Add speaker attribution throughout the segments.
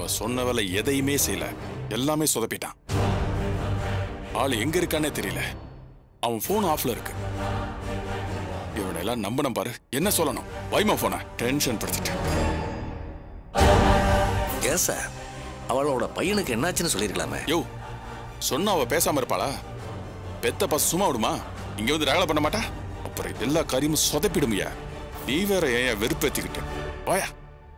Speaker 1: அவன் சொன்ன வேலை எதையுமே செய்யல எல்லாமே சொதப்பிட்டான் ஆள் எங்க இருக்கானே தெரியல அவன் போன் ஆஃப்ல இருக்கு இவனை எல்லாம் நம்பணும் பாரு என்ன சொல்லணும் வைமா போன டென்ஷன் படுத்திட்டு
Speaker 2: ஏன் சார் அவளோட பையனுக்கு என்னாச்சுன்னு சொல்லியிருக்கலாமே
Speaker 1: யோ சொன்னா அவ பேசாம இருப்பாளா பெத்த பசு சும்மா விடுமா இங்க வந்து ரகலை பண்ண மாட்டா அப்புறம் எல்லா காரியமும் சொதப்பிடுமையா நீ வேற ஏன் வெறுப்பேத்திக்கிட்டு வாயா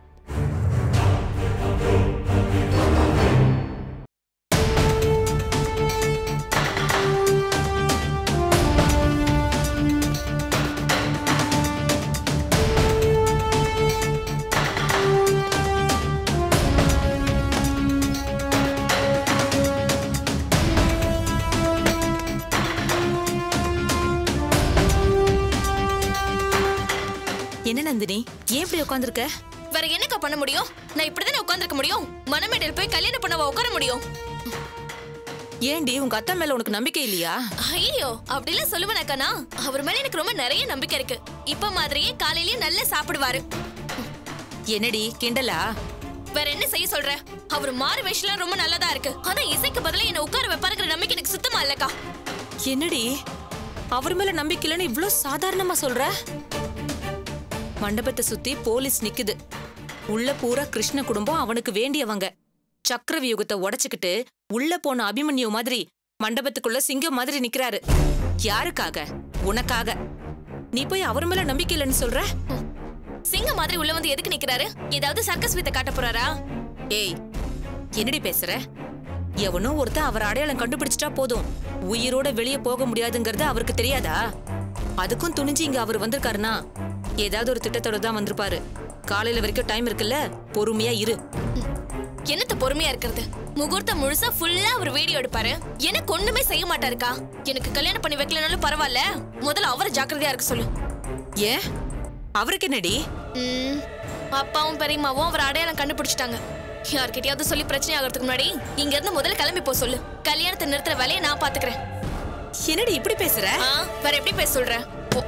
Speaker 3: என்ன நந்தினி ஏன் இப்படி உட்காந்துருக்க
Speaker 4: வேற என்னக்கா பண்ண முடியும் நான் இப்படிதானே உட்கார்ந்திருக்க முடியும் மனமேடையில் போய் கல்யாணம் பண்ணவா உட்கார முடியும்
Speaker 3: ஏண்டி உங்க அத்தா மேல உனக்கு நம்பிக்கை இல்லையா
Speaker 4: ஐயோ அப்படிலாம் சொல்லுவேனாக்கா அவர் மேல எனக்கு ரொம்ப நிறைய நம்பிக்கை இருக்கு இப்ப மாதிரியே காலையிலயே நல்லா சாப்பிடுவாரு
Speaker 3: என்னடி கிண்டலா
Speaker 4: வேற என்ன செய்ய சொல்ற அவர் மாறு வேஷம்லாம் ரொம்ப நல்லதா இருக்கு ஆனா இசைக்கு பதிலா என்ன உட்கார வைப்பாருங்கிற நம்பிக்கை எனக்கு சுத்தமா இல்லக்கா
Speaker 3: என்னடி அவர் மேல நம்பிக்கை இல்லைன்னு இவ்ளோ சாதாரணமா சொல்ற மண்டபத்தை சுத்தி போலீஸ் நிக்குது உள்ள பூரா கிருஷ்ண குடும்பம் அவனுக்கு வேண்டியவங்க சக்கர வியூகத்தை உடைச்சுக்கிட்டு உள்ள போன அபிமன்யு மாதிரி மண்டபத்துக்குள்ள சிங்கம் மாதிரி நிக்கிறாரு யாருக்காக உனக்காக நீ போய் அவர் மேல நம்பிக்கை இல்லைன்னு சொல்ற
Speaker 4: சிங்க மாதிரி உள்ள வந்து எதுக்கு நிக்கிறாரு ஏதாவது சர்க்கஸ் வித்த காட்ட போறாரா
Speaker 3: ஏய் என்னடி பேசுற எவனோ ஒருத்தன் அவர் அடையாளம் கண்டுபிடிச்சிட்டா போதும் உயிரோட வெளியே போக முடியாதுங்கிறது அவருக்கு தெரியாதா அதுக்கும் துணிஞ்சு இங்க அவர் வந்திருக்காருனா ஏதாவது ஒரு திட்டத்தோட தான் வந்திருப்பாரு காலையில வரைக்கும் டைம் இருக்குல்ல பொறுமையா இரு
Speaker 4: என்னத்த பொறுமையா இருக்கிறது முகூர்த்தம் முழுசா ஃபுல்லா அவர் வீடியோ எடுப்பாரு எனக்கு ஒண்ணுமே செய்ய மாட்டாருக்கா எனக்கு கல்யாணம் பண்ணி வைக்கலனாலும் பரவாயில்ல முதல்ல அவரை ஜாக்கிரதையா இருக்க சொல்லு
Speaker 3: ஏன் அவருக்கு என்னடி
Speaker 4: ம், அப்பாவும் பெரியம்மாவும் அவர் அடையாளம் கண்டுபிடிச்சிட்டாங்க யார்கிட்டயாவது சொல்லி பிரச்சனை ஆகிறதுக்கு முன்னாடி இங்க இருந்து முதல்ல கிளம்பி போ சொல்லு கல்யாணத்தை நிறுத்துற வேலையை நான் பாத்துக்கிறேன்
Speaker 3: என்னடி இப்படி பேசுற
Speaker 4: ஆ, வேற எப்படி பேச சொல்ற போ.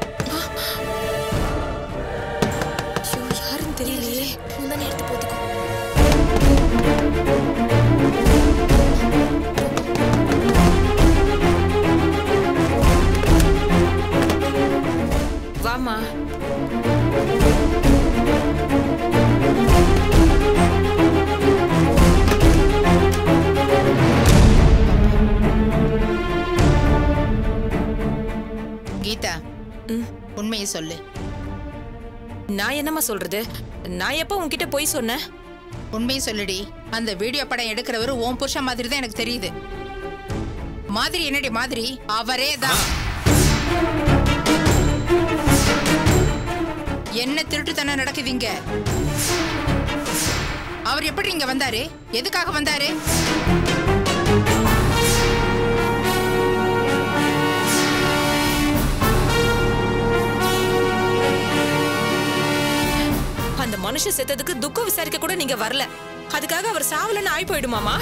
Speaker 3: ஐயோ, யாருன்னு தெரியலையே
Speaker 4: முந்தானி எடுத்து போத்துக்கோ
Speaker 3: வாமா
Speaker 5: கீதா
Speaker 3: ம்.
Speaker 5: உண்மையை சொல்லு
Speaker 3: நான் என்னம்மா சொல்றது நான் எப்ப உன்கிட்ட போய் சொன்னேன்
Speaker 5: உண்மையை சொல்லுடி அந்த வீடியோ படம் எடுக்கிறவர் ஓம் புருஷன் மாதிரி தான் எனக்கு தெரியுது மாதிரி என்னடி மாதிரி அவரே தான் என்ன திருட்டுத்தனம் நடக்குது இங்க அவர் எப்படி இங்க வந்தாரு எதுக்காக வந்தாரு
Speaker 3: அந்த மனுஷன் செத்ததுக்கு துக்கம் விசாரிக்க கூட நீங்க வரல அதுக்காக அவர் சாவலன்னு ஆயி போயிடுமாமா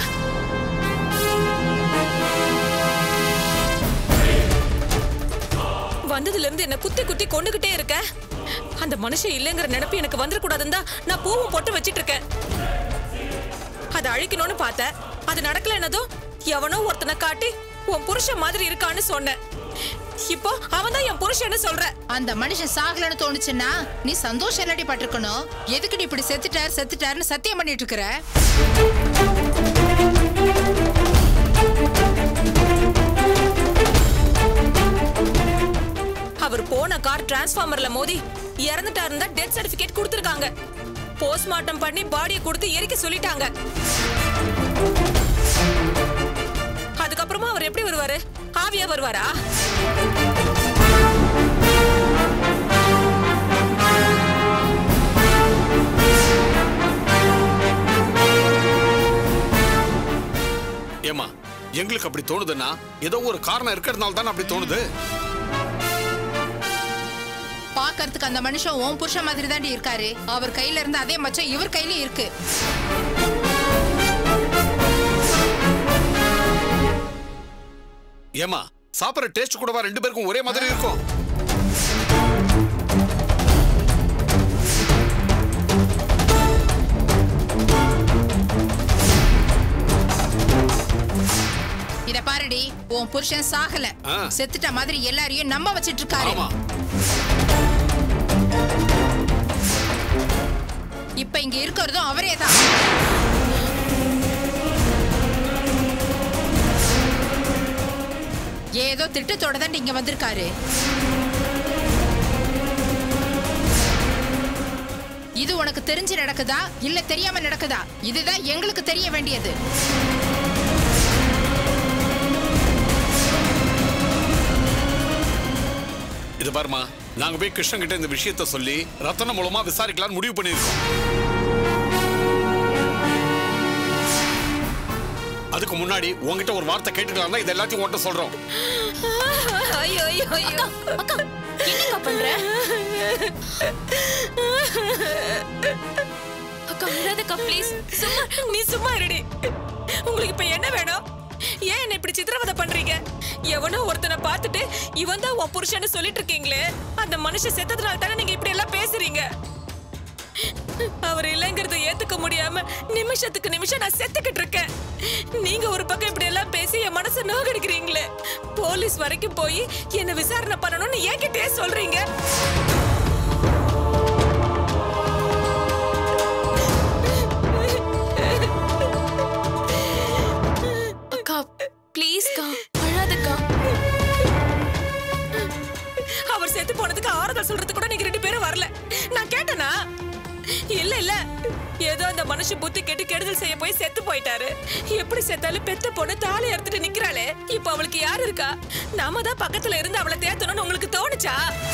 Speaker 3: வந்ததுல இருந்து என்ன குத்தி குத்தி கொண்டுகிட்டே இருக்க அந்த மனுஷன் இல்லைங்கிற நினைப்பு எனக்கு வந்துடக்கூடாதுன்னு தான் நான் பூவும் போட்டு வச்சிட்டு இருக்கேன் அதை அழிக்கணும்னு பார்த்தேன் அது நடக்கல என்னதும் எவனோ ஒருத்தனை காட்டி உன் புருஷன் மாதிரி இருக்கான்னு சொன்னேன் இப்போ அவன் தான் என் புருஷன்னு சொல்ற
Speaker 5: அந்த மனுஷன் சாகலன்னு தோணுச்சுன்னா நீ சந்தோஷம் இல்லாடி பட்டிருக்கணும் எதுக்கு நீ இப்படி செத்துட்டார் செத்துட்டாருன்னு சத்தியம் பண்ணிட்டு இருக்கிற
Speaker 3: அவர் போன கார் டிரான்ஸ்ஃபார்மர்ல மோதி இறந்துட்டாருந்தா டெத் சர்டிபிகேட் கொடுத்துருக்காங்க போஸ்ட்மார்ட்டம் பண்ணி பாடியை கொடுத்து எரிக்க சொல்லிட்டாங்க அதுக்கப்புறமா அவர் எப்படி வருவாரு ஆவியா வருவாரா
Speaker 6: ஏமா எங்களுக்கு அப்படி தோணுதுன்னா ஏதோ ஒரு காரணம் இருக்கிறதுனால தானே அப்படி தோணுது
Speaker 5: பாக்கறதுக்கு அந்த மனுஷன் ஓம் புருஷன் மாதிரி தாண்டி இருக்காரு அவர் கையில இருந்து அதே மச்சம் இவர் கையிலயும் இருக்கு
Speaker 6: ஏமா சாப்பிட்ற டேஸ்ட் கூடவா ரெண்டு பேருக்கும் ஒரே மாதிரி இருக்கும்
Speaker 5: உன் புருஷன் சாகல
Speaker 6: ஆ.
Speaker 5: செத்துட்ட மாதிரி எல்லாரையும் நம்ப வச்சிட்டு இருக்காரு
Speaker 6: ஆமா
Speaker 5: இப்ப இங்க இருக்கிறதும் அவரே தான் ஏதோ திட்டத்தோட தான் இங்க வந்திருக்காரு இது உனக்கு தெரிஞ்சு நடக்குதா இல்ல தெரியாம நடக்குதா இதுதான் எங்களுக்கு தெரிய வேண்டியது
Speaker 6: இது பாருமா நாங்க போய் கிருஷ்ணன் கிட்ட இந்த விஷயத்த சொல்லி ரத்தனம் மூலமா விசாரிக்கலாம்னு முடிவு பண்ணிருக்கோம் அதுக்கு முன்னாடி உன்கிட்ட ஒரு வார்த்தை கேட்டுக்கலாம் தான் இது எல்லாத்தையும் உன்கிட்ட சொல்றோம்
Speaker 3: ஐயோ ஐயோ ஐயோ
Speaker 4: அக்கா என்னக்கா பண்ற அக்கா அழாதக்கா ப்ளீஸ் சும்மா
Speaker 3: நீ சும்மா இருடி உங்களுக்கு இப்ப என்ன வேணும் ஏன் என்ன இப்படி சித்திரவதை பண்றீங்க எவனோ ஒருத்தனை பார்த்துட்டு இவன் தான் உன் புருஷன்னு சொல்லிட்டு இருக்கீங்களே அந்த மனுஷன் செத்ததுனால தானே நீங்க இப்படி எல்லாம் பேசுறீங்க அவர் இல்லைங்கிறத ஏத்துக்க முடியாம நிமிஷத்துக்கு நிமிஷம் நான் செத்துக்கிட்டு இருக்கேன் நீங்க ஒரு பக்கம் இப்படி எல்லாம் பேசி என் மனசை நோகடிக்கிறீங்களே போலீஸ் வரைக்கும் போய் என்ன விசாரணை பண்ணணும்னு என்கிட்டயே சொல்றீங்க
Speaker 4: அக்கா ப்ளீஸ்க்கா அழாதக்கா
Speaker 3: அவர் செத்து போனதுக்கு ஆறுதல் சொல்றது கூட நீங்க ரெண்டு பேரும் வரல நான் கேட்டனா இல்ல இல்ல ஏதோ அந்த மனுஷன் புத்தி கெட்டு கெடுதல் செய்ய போய் செத்து போயிட்டாரு எப்படி செத்தாலும் பெத்த பொண்ணு தாலி அறுத்துட்டு நிக்கிறாளே இப்ப அவளுக்கு யார் இருக்கா நாம தான் பக்கத்துல இருந்து அவளை தேத்தணும்னு உங்களுக்கு தோணுச்சா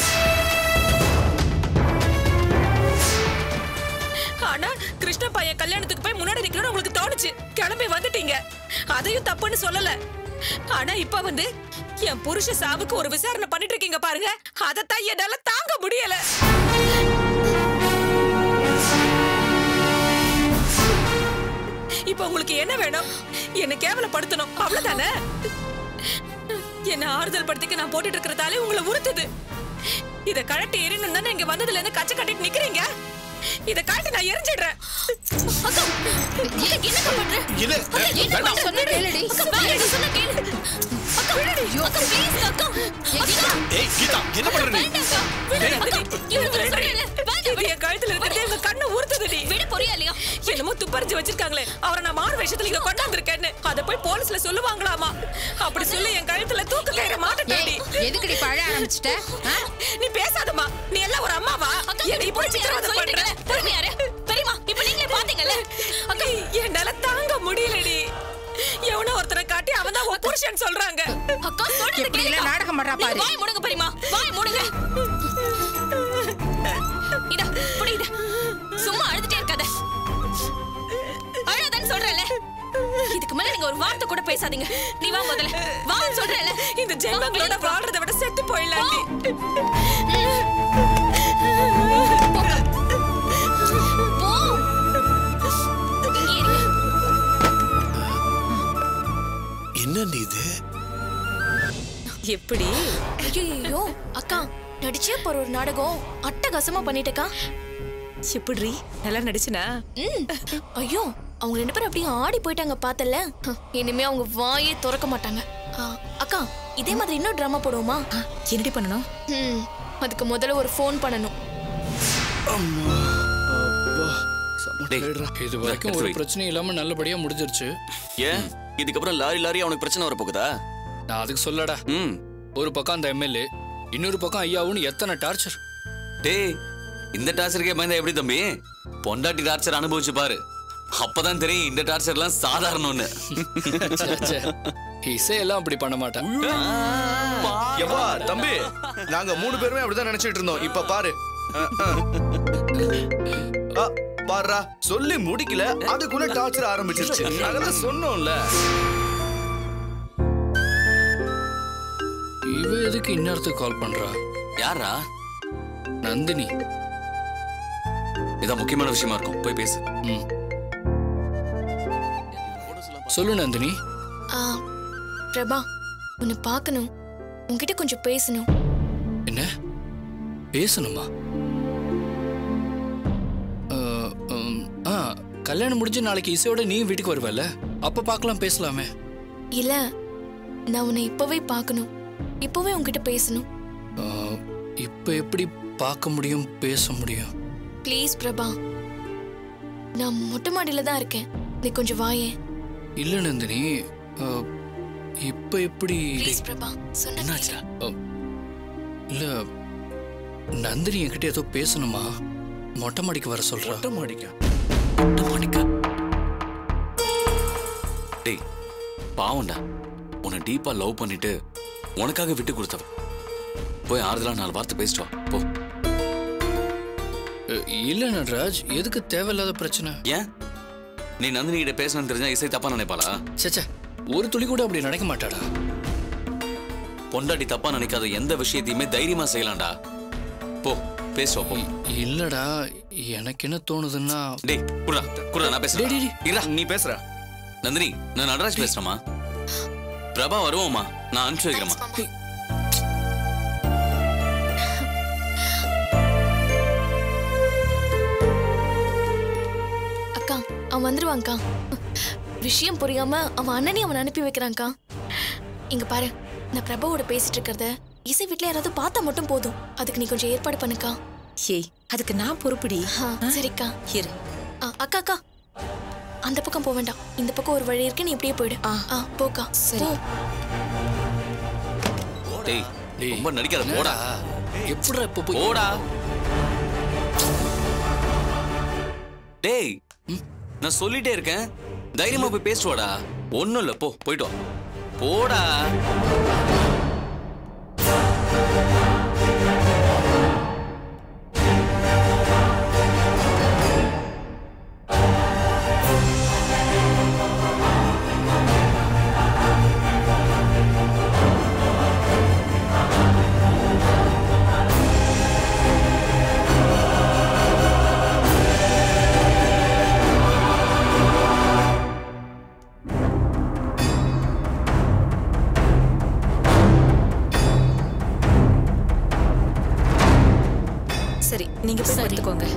Speaker 3: ஆனா கிருஷ்ண பையன் கல்யாணத்துக்கு போய் முன்னாடி நிக்கணும்னு உங்களுக்கு தோணுச்சு கிளம்பி வந்துட்டீங்க அதையும் தப்புன்னு சொல்லல ஆனா இப்ப வந்து என் புருஷ சாவுக்கு ஒரு விசாரணை பண்ணிட்டு இருக்கீங்க பாருங்க அதத்தான் என்னால தாங்க முடியல இப்ப உங்களுக்கு என்ன வேணும் என்ன கேவலப்படுத்தணும் அவ்வளவுதானே என்ன ஆறுதல் படுத்திக்க நான் போட்டுட்டு இருக்கிறதாலே உங்களை உறுத்துது இத கழட்டி எரியணும் தானே இங்க வந்ததுல இருந்து கச்சை கட்டிட்டு நிக்கிறீங்க இத காட்டி நான் எரிஞ்சிடுறேன்
Speaker 4: அக்கா அக்கா என்னக்கா பண்ற
Speaker 6: இல்ல
Speaker 4: அக்கா, என்ன
Speaker 6: வேண்டாம்
Speaker 4: பண்ற?
Speaker 5: சொன்னா கேளுடி.
Speaker 4: அக்கா வேண்டாம் சொன்னா கேளு அக்கா அக்கா ப்ளீஸ் அக்கா அக்கா
Speaker 6: ஏய் கீதா என்ன பண்ற நீ
Speaker 4: வேண்டாம்க்கா அக்கா இவரு சொல்றேன் வேண்டாம்
Speaker 3: இது என் கழுத்துல இருக்கிறது எங்க கண்ணை உறுத்துதுடி
Speaker 4: விட போறியா இல்லையா
Speaker 3: என்னமோ துப்பறிஞ்சு வச்சிருக்காங்களே அவரை நான் மாறு வேஷத்துல இங்க கொண்டாந்துருக்கேன்னு அத போய் போலீஸ்ல சொல்லுவாங்களாமா அப்படி சொல்லி என் கழுத்துல தூக்க கயிறை மாட்டேன்டி
Speaker 5: ஏய் எதுக்குடி இப்ப அழ ஆரம்பிச்சிட்ட ஆ?
Speaker 3: நீ பேசாதம்மா நீ எல்லாம் ஒரு அம்மாவா
Speaker 4: அக்கா
Speaker 3: என்னை இப்படி சித்திரவதை பண்ற
Speaker 4: பொறுமையாரு பெரியமா இப்ப நீங்களே பாத்தீங்கல்ல
Speaker 3: அக்கா என்னால தாங்க முடியலடி எவனோ ஒருத்தரை காட்டி அவன் தான் உன் புருஷன் சொல்றாங்க
Speaker 4: அக்கா சொல்றது
Speaker 5: எப்படி எல்லாம்
Speaker 4: கேளுக்கா.
Speaker 5: நாடகம் பண்றா
Speaker 4: நீங்க
Speaker 5: பாரு.
Speaker 4: வாய் மூடுங்க பெரியமா வாய் மூடுங்க இதா புடி இத சும்மா அழுதுட்டே இருக்காத அழாதன்னு சொல்றேன்ல இதுக்கு மேல நீங்க ஒரு வார்த்தை கூட பேசாதீங்க நீ வா முதல்ல வா சொல்றேன்ல
Speaker 3: இந்த ஜென்மங்களோட வாழ்றதை விட செத்து போயிடலாண்டி
Speaker 4: போ இங்கே இருங்க
Speaker 6: என்னடி இது
Speaker 3: எப்படி
Speaker 4: ஐயோ அக்கா நடிச்சே போற ஒரு நாடகம் அட்டகாசமா பண்ணிட்டேக்கா
Speaker 3: எப்படி நல்லா நடிச்சுனா
Speaker 4: ம். ஐயோ அவங்க ரெண்டு பேரும் அப்படியே ஆடி போயிட்டாங்க பார்த்தல இனிமே அவங்க வாயே திறக்க மாட்டாங்க ஆ, அக்கா இதே மாதிரி இன்னும் ட்ராமா போடுவோமா
Speaker 3: என்னடி பண்ணணும்
Speaker 4: ம், அதுக்கு முதல்ல ஒரு ஃபோன் பண்ணணும்
Speaker 2: டேய்,
Speaker 7: இது வரைக்கும்
Speaker 2: எடுத்து
Speaker 7: ஒரு
Speaker 2: வை.
Speaker 7: பிரச்சனையும் இல்லாம நல்லபடியா முடிஞ்சிருச்சு
Speaker 2: ஏன் இதுக்கப்புறம் லாரி லாரி அவனுக்கு பிரச்சனை வரப்போகுதா
Speaker 7: நான் அதுக்கு சொல்லடா
Speaker 2: ம்
Speaker 7: ஒரு பக்கம் அந்த எம்எல்ஏ இன்னொரு பக்கம் ஐயாவுன்னு எத்தனை டார்ச்சர்
Speaker 2: டேய் இந்த டார்ச்சருக்கே பயந்தா எப்படி தம்பி பொண்டாட்டி டார்ச்சர் அனுபவிச்சு பாரு அப்பதான் தெரியும் இந்த டார்ச்சர்லாம் சாதாரணம்னு
Speaker 7: இசையெல்லாம் அப்படி பண்ண மாட்டேன்
Speaker 8: எப்பா தம்பி நாங்க மூணு பேருமே அப்படிதான் நினைச்சிட்டு இருந்தோம் இப்ப பாரு அஹ், அஹ். ஆ, பாருடா சொல்லி முடிக்கல அதுக்குள்ள டார்ச்சர் ஆரம்பிச்சிருச்சு நாங்கதான் சொன்னோம்ல
Speaker 7: இவ எதுக்கு இன்னொருத்துக்கு கால் பண்றா
Speaker 2: யாரா
Speaker 7: நந்தினி
Speaker 2: இதான் முக்கியமான விஷயமா இருக்கும் போய் பேசு
Speaker 7: ம் சொல்லு நந்தினி
Speaker 4: ஆ, பிரபா உன்னை பார்க்கணும் உன்கிட்ட கொஞ்சம் பேசணும்
Speaker 7: என்ன பேசணுமா அஹ், உம், ஆ கல்யாணம் முடிஞ்சு நாளைக்கு இசையோட நீ வீட்டுக்கு வருவல்ல அப்ப பார்க்கலாம் பேசலாமே
Speaker 4: இல்ல நான் உன்னை இப்பவே பார்க்கணும் இப்பவே உன்கிட்ட பேசணும்
Speaker 7: ஆஹ், இப்ப எப்படி பார்க்க முடியும் பேச முடியும்
Speaker 4: ப்ளீஸ் பிரபா நான் மொட்டை மாடியில தான் இருக்கேன் நீ கொஞ்சம் வாயேன்
Speaker 7: இல்ல நந்தினி ஆஹ், இப்ப எப்படி
Speaker 4: ப்ளீஸ் பிரபா சொன்ன
Speaker 2: என்னாச்சுடா
Speaker 7: இல்ல நந்தினி என்கிட்ட ஏதோ பேசணுமா மொட்டை மாடிக்கு வர சொல்றா
Speaker 8: மொட்டை மாடிக்கா
Speaker 2: மாணிக்கா டேய் பாவம்டா உன்னை டீப்பா லவ் பண்ணிட்டு உனக்காக விட்டு கொடுத்தவ போய் ஆறுதலா நாலு வார்த்தை பேசிட்டு வா போ
Speaker 7: அஹ், இல்ல நடராஜ் எதுக்கு தேவையில்லாத பிரச்சனை
Speaker 2: ஏன் நீ நந்தினி கிட்ட பேசணும்னு தெரிஞ்சா இசை தப்பா நினைப்பாளா
Speaker 7: சேச்சே ஒரு துளி கூட அப்படி நினைக்க மாட்டாடா
Speaker 2: பொண்டாட்டி தப்பா நினைக்காத எந்த விஷயத்தையுமே தைரியமா செய்யலாம்டா போ பேசுவா போ
Speaker 7: இ- இல்லடா எனக்கு என்ன தோணுதுன்னா
Speaker 2: டேய் குடுறா குடுறா நான்
Speaker 7: டேய், டேய்,
Speaker 2: பேசுறேன்
Speaker 7: டேய்.
Speaker 2: இருடா
Speaker 8: நீ பேசுற
Speaker 2: நந்தினி நான் நடராஜ் பேசுறேம்மா பிரபா வருவோம்மா நான் அனுப்பிச்சு வைக்கிறேம்மா
Speaker 4: அக்கா அவன் வந்துருவான்க்கா விஷயம் புரியாம அவன் அண்ணனே அவன் அனுப்பி வைக்கிறான்க்கா இங்க பாரு நான் பிரபாவோட பேசிட்டு இருக்கிறத இசை வீட்ல யாராவது பார்த்தா மட்டும் போதும் அதுக்கு நீ கொஞ்சம் ஏற்பாடு பண்ணுக்கா
Speaker 3: ஏய் அதுக்கு நான் பொறுப்புடி
Speaker 4: ஆ, சரிக்கா
Speaker 3: இரு
Speaker 4: ஆ, அக்கா அக்கா அந்த பக்கம் போக வேண்டாம் இந்த பக்கம் ஒரு வழி இருக்கு நீ இப்படியே போயிடு
Speaker 3: ஆ.
Speaker 4: ஆ போக்கா
Speaker 3: சரி.
Speaker 4: போ.
Speaker 2: டேய்
Speaker 7: டேய்,
Speaker 2: ரொம்ப நடிக்காத போடா
Speaker 7: எப்படிடா இப்ப போய்
Speaker 2: போடா டேய் நான் சொல்லிட்டே இருக்கேன் தைரியமா போய் பேசிட்டு வாடா ஒண்ணும் இல்ல போ போயிட்டு வா போடா
Speaker 3: சரி நீங்க போய் படுத்துக்கோங்க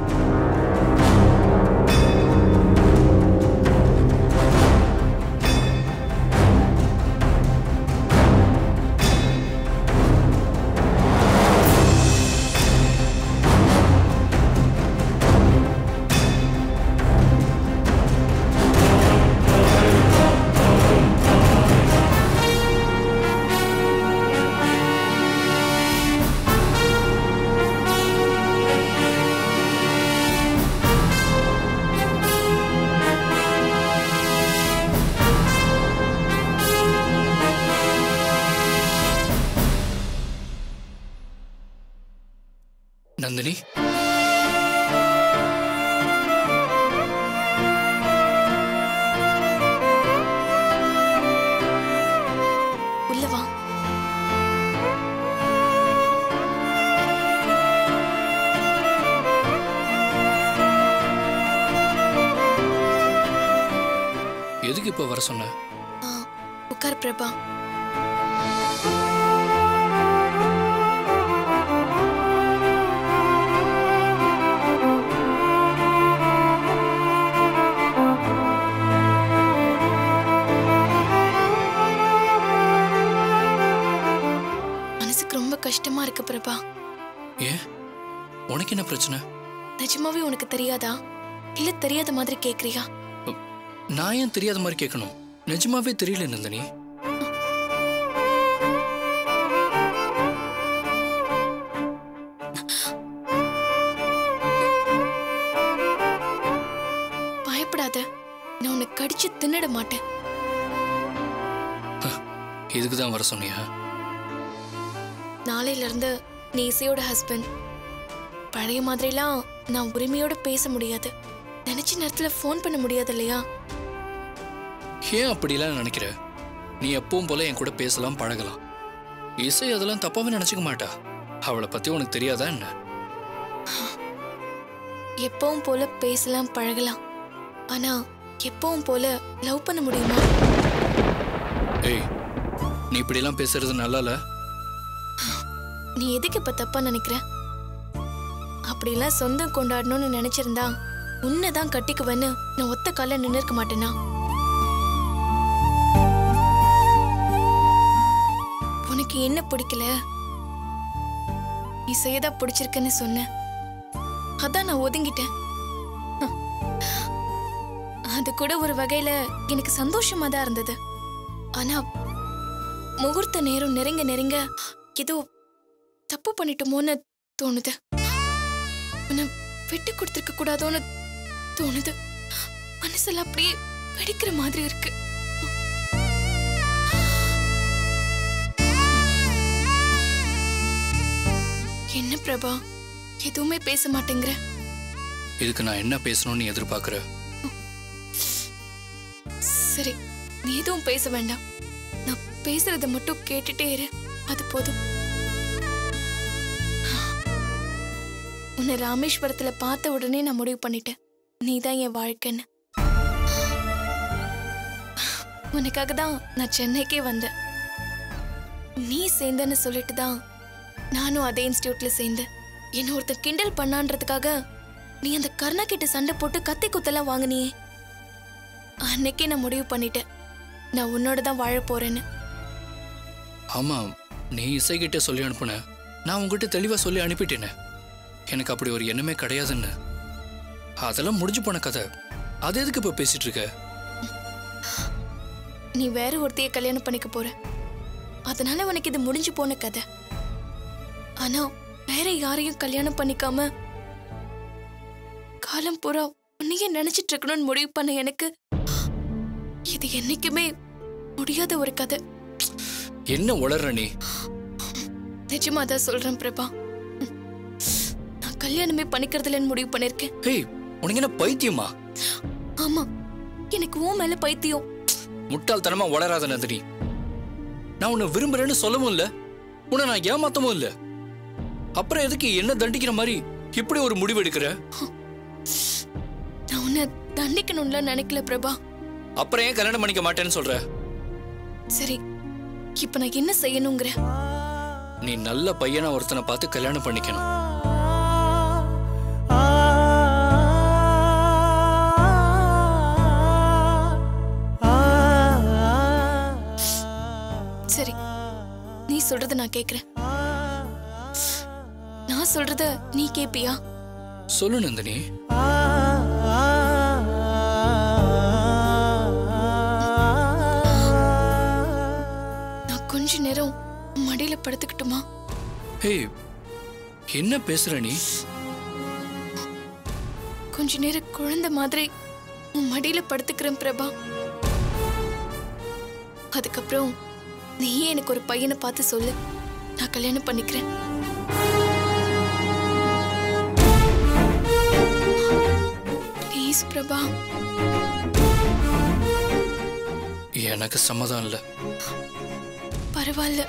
Speaker 7: நந்தினி
Speaker 4: உள்ள வா
Speaker 7: எதுக்கு இப்ப வர சொன்ன
Speaker 4: ஆ, உட்கார் பிரபா மனசுக்கு ரொம்ப கஷ்டமா இருக்கு பிரபா
Speaker 7: ஏன் உனக்கு என்ன பிரச்சனை
Speaker 4: நிஜமாவே உனக்கு தெரியாதா இல்ல தெரியாத மாதிரி கேக்குறியா
Speaker 7: நான் ஏன் தெரியாத மாதிரி கேட்கணும் நிஜமாவே தெரியல நந்தினி
Speaker 4: பயப்படாத நான் உன்னை கடிச்சு தின்னுட மாட்டேன்
Speaker 7: இதுக்கு தான் வர சொன்னியா
Speaker 4: நாளையில இருந்து நீ இசையோட ஹஸ்பண்ட் பழைய மாதிரிலாம் நான் உரிமையோட பேச முடியாது நினைச்ச நேரத்துல ஃபோன் பண்ண முடியாது இல்லையா
Speaker 7: ஏன் அப்படிலாம் நினைக்கிற நீ எப்பவும் போல என் கூட பேசலாம் பழகலாம் இசை அதெல்லாம் தப்பாவே நினைச்சுக்க மாட்டா அவளை பத்தி உனக்கு தெரியாதா என்ன
Speaker 4: எப்பவும் போல பேசலாம் பழகலாம் ஆனா எப்பவும் போல லவ் பண்ண முடியுமா
Speaker 7: ஏய் நீ இப்படிலாம் பேசுறது நல்லா இல்ல
Speaker 4: நீ எதுக்கு இப்ப தப்பா நினைக்கிற அப்படிலாம் சொந்தம் கொண்டாடணும்னு நினைச்சிருந்தா உன்னைதான் கட்டிக்குவேன்னு நான் ஒத்த கால நின்று இருக்க மாட்டேனா உனக்கு என்ன பிடிக்கல இசையதான் பிடிச்சிருக்குன்னு சொன்னேன் அதான் நான் ஒதுங்கிட்டேன் ஹம். அது கூட ஒரு வகையில எனக்கு சந்தோஷமா தான் இருந்தது ஆனா முகூர்த்த நேரம் நெருங்க நெருங்க ஏதோ தப்பு பண்ணிட்டோமோன்னு தோணுது உன்னை விட்டு கொடுத்துருக்க கூடாதோன்னு தோணுது மனசெல்லாம் அப்படியே வெடிக்கிற மாதிரி இருக்கு என்ன பிரபா எதுவுமே பேச மாட்டேங்கிற
Speaker 7: இதுக்கு நான் என்ன பேசணும்னு எதிர்பார்க்குற
Speaker 4: சரி நீ எதுவும் பேச வேண்டாம் நான் பேசுறத மட்டும் கேட்டுட்டே இரு அது போதும் உன்னை ராமேஸ்வரத்துல பார்த்த உடனே நான் முடிவு பண்ணிட்டேன் நீதான் என் வாழ்க்கைன்னு உனக்காக தான் நான் சென்னைக்கே வந்தேன் நீ சேர்ந்தன்னு சொல்லிட்டு தான் நானும் அதே இன்ஸ்டியூட்ல சேர்ந்தேன் என்ன ஒருத்தன் கிண்டல் பண்ணான்றதுக்காக நீ அந்த கர்ணா கிட்ட சண்டை போட்டு கத்தி குத்தெல்லாம் வாங்கினியே அன்னைக்கே நான் முடிவு பண்ணிட்டேன் நான் உன்னோட தான் வாழ போறேன்னு
Speaker 7: ஆமாம் நீ இசைக்கிட்ட சொல்லி அனுப்புன நான் உங்ககிட்ட தெளிவாக சொல்லி அனுப்பிட்டேனே எனக்கு அப்படி ஒரு எண்ணமே கிடையாதுன்னு அதெல்லாம் முடிஞ்சு போன கதை அது எதுக்கு இப்போ பேசிட்டு இருக்க
Speaker 4: நீ வேற ஒருத்தைய கல்யாணம் பண்ணிக்க போற அதனால உனக்கு இது முடிஞ்சு போன கதை ஆனா வேற யாரையும் கல்யாணம் பண்ணிக்காம காலம் பூரா உன்னையே நினைச்சிட்டு இருக்கணும்னு முடிவு பண்ண எனக்கு இது என்னைக்குமே முடியாத ஒரு கதை
Speaker 7: என்ன உளர்ற நீ
Speaker 4: நிஜமா தான் சொல்றேன் பிரபா நான் கல்யாணமே பண்ணிக்கிறதுலன்னு முடிவு பண்ணிருக்கேன்
Speaker 7: ஹேய் உனக்கு என்ன பைத்தியமா
Speaker 4: ஆமா எனக்கு உன் மேல பைத்தியம்
Speaker 7: முட்டாள்தனமா வளராத நந்தினி நான் உன்னை விரும்புறேன்னு சொல்லவும் இல்ல உன்னை நான் ஏமாத்தவும் இல்ல அப்புறம் எதுக்கு என்ன தண்டிக்கிற மாதிரி இப்படி ஒரு முடிவு எடுக்கிற
Speaker 4: நான் உன்னை தண்டிக்கணும்ல நினைக்கல பிரபா
Speaker 7: அப்புறம் ஏன் கல்யாணம் பண்ணிக்க மாட்டேன்னு சொல்ற
Speaker 4: சரி இப்ப நான் என்ன செய்யணுங்கிற
Speaker 7: நீ நல்ல பையனா ஒருத்தனை பார்த்து கல்யாணம் பண்ணிக்கணும்
Speaker 4: சரி நீ சொல்றத நான் கேக்குறேன் நான் சொல்றத நீ கேப்பியா
Speaker 7: சொல்லு நந்தினி
Speaker 4: நான் கொஞ்ச நேரம் உன் மடியில படுத்துக்கிட்டுமா
Speaker 7: ஹேய் என்ன பேசுற நீ
Speaker 4: கொஞ்ச நேரம் குழந்தை மாதிரி உன் மடியில படுத்துக்கிறேன் பிரபா அதுக்கப்புறம் நீயே எனக்கு ஒரு பையனை பார்த்து சொல்லு நான் கல்யாணம் பண்ணிக்கிறேன் ப்ளீஸ் பிரபா
Speaker 7: எனக்கு சம்மதம் இல்ல
Speaker 4: பரவாயில்ல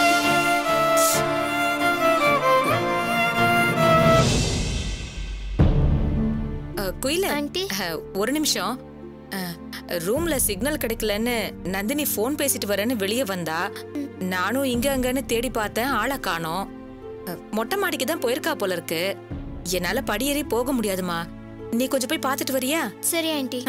Speaker 3: குயில
Speaker 9: ஆண்டி.
Speaker 3: அஹ், ஒரு நிமிஷம் அஹ், ரூம்ல சிக்னல் கிடைக்கலன்னு நந்தினி ஃபோன் பேசிட்டு வரேன்னு வெளியே வந்தா நானும் இங்க அங்கன்னு தேடி பார்த்தேன் ஆளை காணோம் அஹ், மொட்டை மாடிக்கு தான் போயிருக்கா போல இருக்கு என்னால படியேறி போக முடியாதுமா நீ கொஞ்சம் போய் பார்த்துட்டு வரியா
Speaker 9: சரி ஆண்டி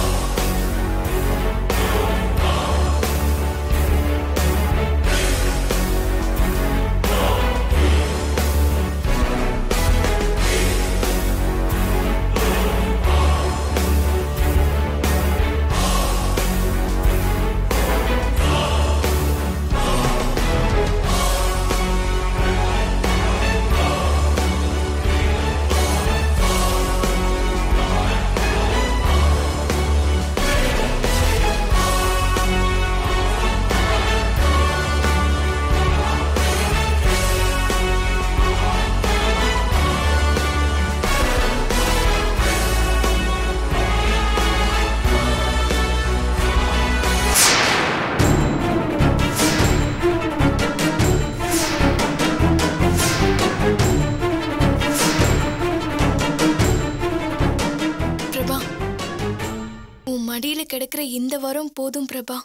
Speaker 4: பிரபா உன் மடியில கிடக்கிற இந்த வாரம் போதும் பிரபா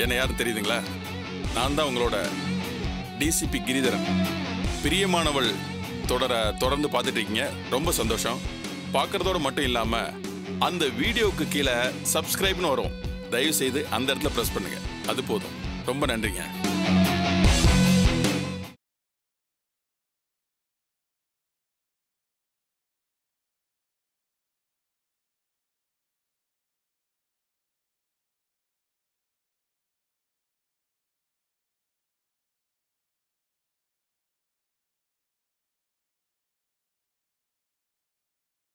Speaker 1: என்ன யாரும் தெரியுதுங்களா நான் தான் உங்களோட டிசிபி கிரிதரன் பிரியமானவள் தொடர தொடர்ந்து பார்த்துட்டு இருக்கீங்க ரொம்ப சந்தோஷம் பார்க்கறதோட மட்டும் இல்லாம அந்த வீடியோவுக்கு கீழே சப்ஸ்கிரைப்னு வரும் தயவு செய்து அந்த இடத்துல ப்ரெஸ் பண்ணுங்க அது போதும் ரொம்ப நன்றிங்க